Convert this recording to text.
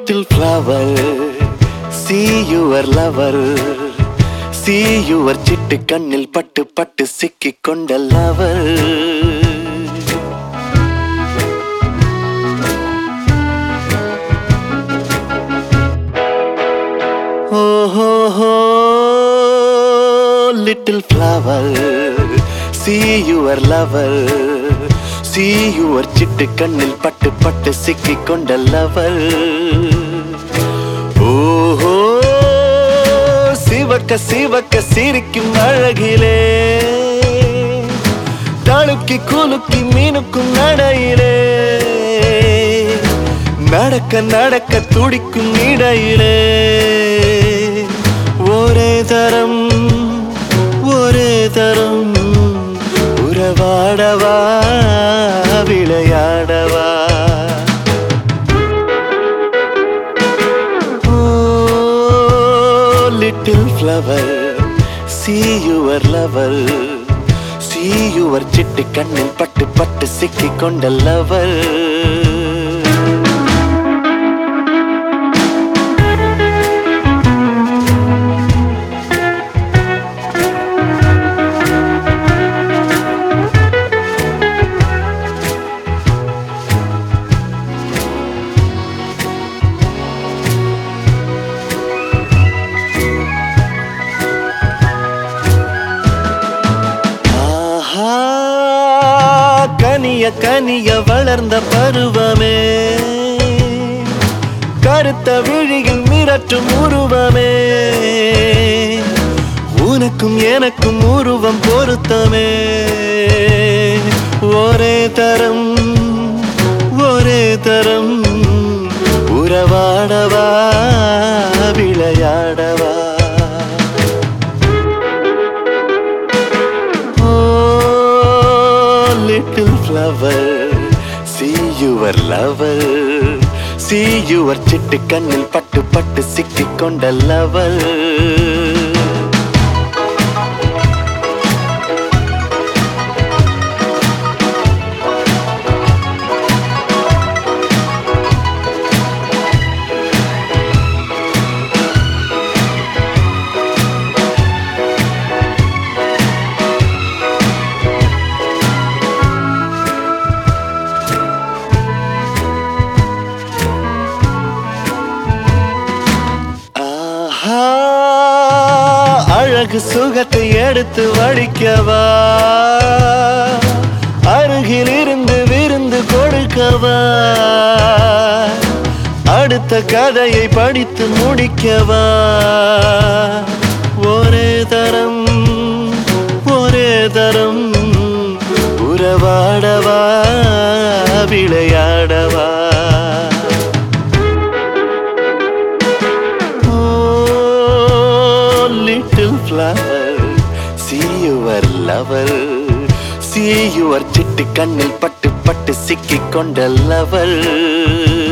little flower see your lover see your சிட்டு கண்ணில் பட்டு பட்டு சிக்கிக் கொண்ட lover Oh, oh, oh, little flower, see your lover, see your சிட்டு கண்ணில் பட்டு பட்டு சிக்கிக் கொண்ட lover. ஓஹோ சிவக்க சிவக்க சிரிக்கும் அழகிலே தழுக்கி குலுக்கி மீனுக்கும் நடையிலே நடக்க நடக்க துடிக்கும் இடையிலே ஒரே தரம் ஒரே தரம் உறவாடவா விளையாடவா Oh, little flower, see your lover. See your சிட்டு கண்ணில் பட்டு பட்டு சிக்கிக் கொண்ட lover. ஆஹா கனிய கனிய வளர்ந்த பருவமே கருத்த விழியில் மிரட்டும் உருவமே உனக்கும் எனக்கும் உருவம் பொருத்தமே ஒரே தரம் ஒரே தரம் உறவாடவா விளையாடவா Oh, little flower, see your lover. See your சிட்டு கண்ணில் பட்டு பட்டு சிக்கிக் கொண்ட lover. ஆஹா அழகு சுகத்தை எடுத்து வடிக்கவா அருகில் இருந்து விருந்து கொடுக்கவா அடுத்த கதையை படித்து முடிக்கவா ஒரே தரம் ஒரே தரம் உறவாடவா விளையாடவா Oh, little flower, see your lover. See your சிட்டு கண்ணில் பட்டு பட்டு சிக்கிக் கொண்ட lover.